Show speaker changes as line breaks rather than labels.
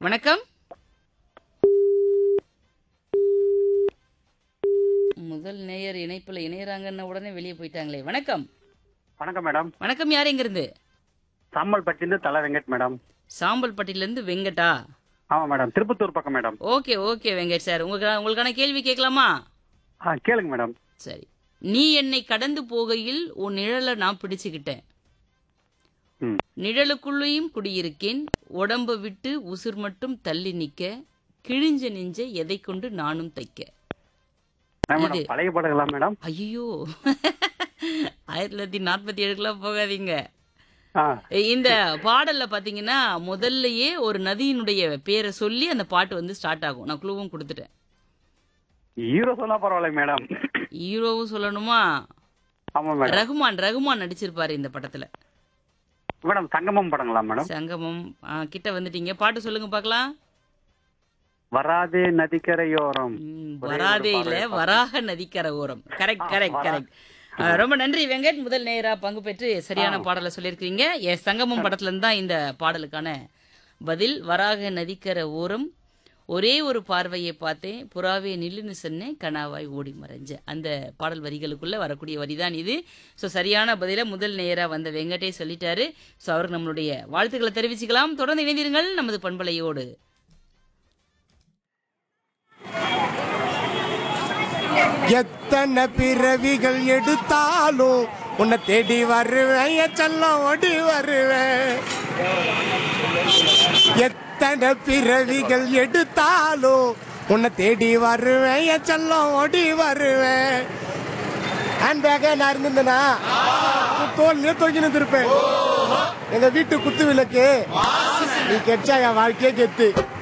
வணக்கம் முதல் நேயர் இணைப்புல இணையறாங்கன்ன உடனே வெளியே போயிட்டாங்களே வணக்கம்
வணக்கம் மேடம்
வணக்கம் யார் எங்க இருந்து
சாம்பல்பட்டியிலிருந்து தலை வெங்கட் மேடம்
சாம்பல்பட்டில இருந்து வெங்கட்டா
ஆமா மேடம் திருப்பத்தூர் பக்கம் madam
okay okay Venkat sir உங்களுக்கு உங்களுக்கான கேள்வி கேட்கலாமா
ஆ கேளுங்க மேடம்
சரி நீ என்னை கடந்து போகையில் உன் நிழலை நான் பிடிச்சுக்கிட்டேன்
ம்
நிழலுக்குள்ளேயும் குடியிருக்கேன் உடம்ப விட்டு உசுர் மட்டும் தள்ளி நிக்க கிழிஞ்ச நெஞ்ச எதை கொண்டு நானும் தைக்க
என்ன மேடம் பழைய பாடங்களா மேடம்
ஐயோ ஆயிரத்தி தொள்ளாயிரத்தி நாற்பத்தி ஏழுக்குலாம் போகாதீங்க
ஆ
இந்த பாடல்ல பாத்தீங்கன்னா முதல்லயே ஒரு நதியினுடைய பேரை சொல்லி அந்த பாட்டு வந்து ஸ்டார்ட் ஆகும் நான் குழுவும் கொடுத்துட்டேன்
ஹீரோ சொன்னா பரவாயில்ல மேடம்
ஹீரோவும் சொல்லணுமா
ஆமா மேடம்
ரகுமான் ரகுமான் நடிச்சிருப்பாரு இந்த படத்துல
மேடம் சங்கமம் படங்களா மேடம்
சங்கமம் ஆ, கிட்ட வந்துட்டீங்க பாட்டு சொல்லுங்க பார்க்கலாம்
வராதே நதிக்கரையோரம்
ம், வராதே இல்ல வராக நதிக்கரை ஓரம் கரெக்ட் கரெக்ட் கரெக்ட் ரொம்ப நன்றி வெங்கட் முதல் நேரா பங்கு பெற்று சரியான பாடலை சொல்லியிருக்கீங்க எஸ் சங்கமம் படத்துல இருந்து தான் இந்த பாடலுக்கான பதில் வராக நதிக்கரை ஓரம் ஒரே ஒரு பார்வையை பார்த்தேன் புறாவே நில்லுன்னு சொன்னேன் கனாவாய் ஓடி மறைஞ்ச அந்த பாடல் வரிகளுக்குள்ள வரக்கூடிய வரிதான் இது ஸோ சரியான பதில முதல் நேரா வந்த வெங்கடே சொல்லிட்டாரு ஸோ அவருக்கு நம்மளுடைய வாழ்த்துக்களை தெரிவிச்சுக்கலாம் தொடர்ந்து இணைந்திருங்கள் நமது பண்பலையோடு
எத்தனை பிறவிகள் எடுத்தாலும் உன்னை தேடி வருவேன் என் செல்லம் ஓடி வருவேன் எத்தனை பிறவிகள் எடுத்தாலும் உன்னை தேடி வருவேன் என் செல்லம் ஓடி வருவேன் ஹேண்ட் பேக்கே நான் இருந்திருந்தேனா தோல்லையே தொங்கி நின்றுருப்பேன் எங்க வீட்டு குத்து விளக்கு நீ கெச்சா என் வாழ்க்கையே கெத்து